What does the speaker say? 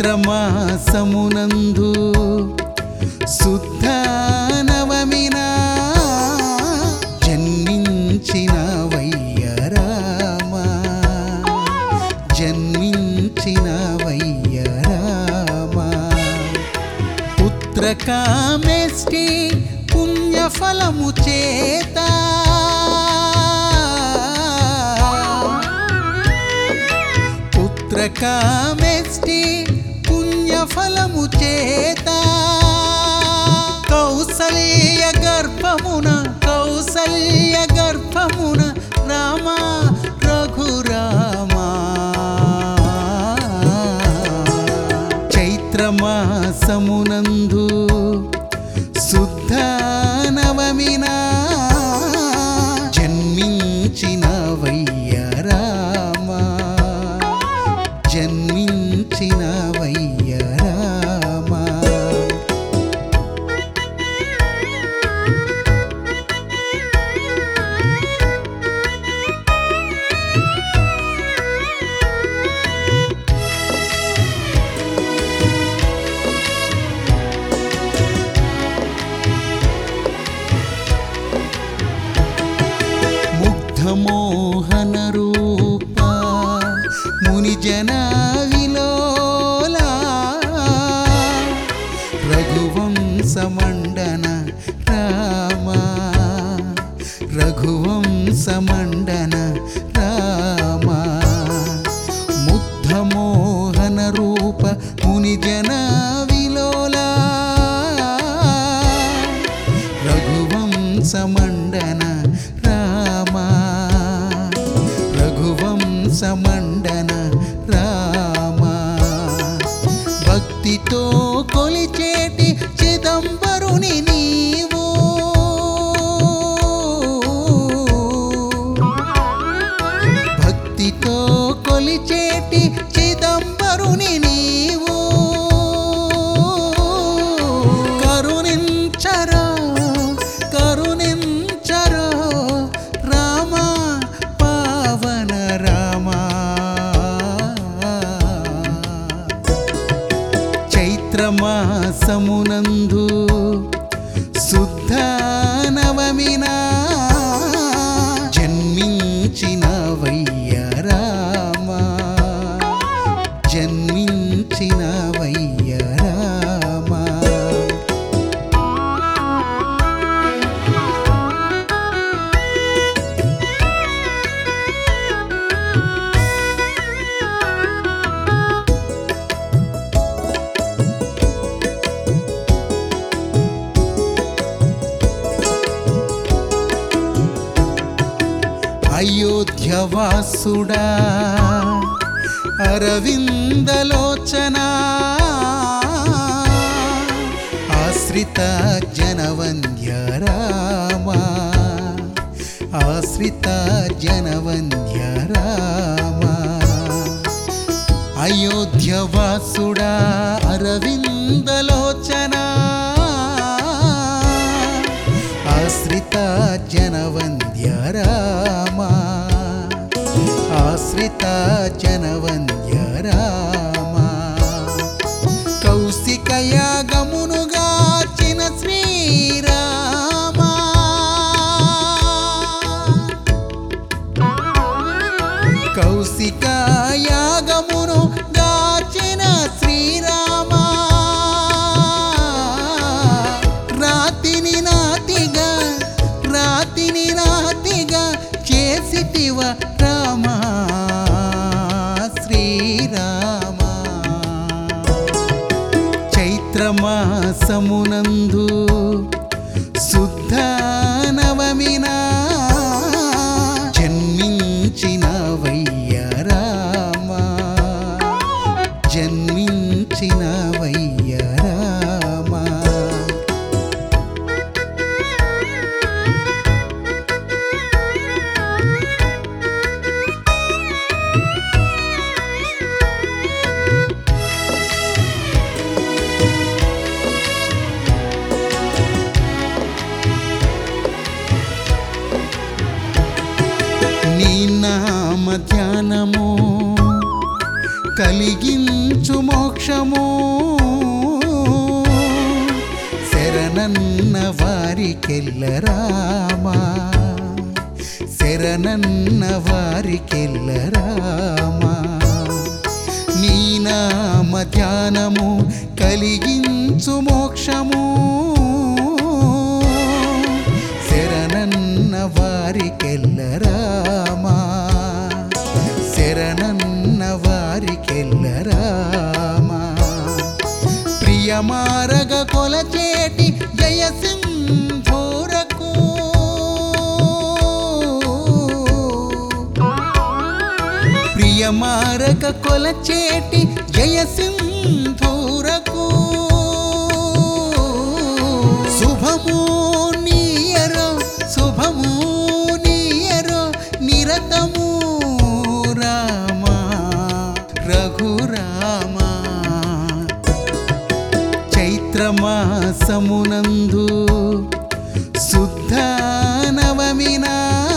చైత్రమాసమునందు శుద్ధ నవమినా జన్మించిన వయ్యరామా జన్మించిన వయ్యరామా పుత్రకామేష్టి పుణ్యఫలము చేత పుత్రకామేష్టి పుణ్యఫలము చేత కౌసల్య గర్భమున కౌసల్య గర్భమున రామ రఘురామా చైత్రమాసమునందు శుద్ధ నవమినా జన్మించిన వయ్యరామా జన్మించిన వయ్యరామా ముగ్ధమోహన రూప ముని జన విలోలా రఘువంశమండన రామ రఘువంశమండన రామ ముగ్ధమోహన రూప ముని జన విలోలా రఘువంశమండన రామ రఘువంశమండన రామ భక్తితో కొలిచేటి చిదంబరుని నీవు భక్తితో కొలిచేటి చిదంబరుని నీవు కరుణించరా కరుణించరా రామ పావన రామ చైత్రమాసమునందు శుద్ధ నవమినా జన్మించిన వయ్యరామా జన్మించిన వయ్యరామా అయోధ్యవాసుడా అరవిందలోచన ఆశ్రిత జనవంద్య రామా ఆశ్రిత జనవంద్య రామా అయోధ్యవాసుడా అరవిందలోచన ఆశ్రిత జనవంద్య రామా ఆశ్రిత జనవంద్య రామా కౌశికయాగమునుగా చిన శ్రీరామా కౌశికయాగమును గాచిన శ్రీరామా రాతిని నాతిగా రాతిని నాతిగా చేసిటివ రామా శ్రీరామా చైత్రమాసమునందు శుద్ధ నవమినా జన్మించిన వయ్యరామా జన్మించిన వయ్యరామా నీ నామ ధ్యానము కలిగించు మోక్షము శరణన్న వారికెల్లరామా శరణన్న వారికెల్లరామా నీ నామ ధ్యానము కలిగించు మోక్షము శరణన్న వారికెల్లరామా శరణన్న వారికెల్లరామా ప్రియమారగ కొలచేటి జయ సింధూరకు ప్రియమారక కొలచేటి జయ సింధూరకు శుభము నీయరో శుభము నీయరో నిరతము రామా రఘురామా చైత్రమాసమునందు శుద్ధ నవమి నాడు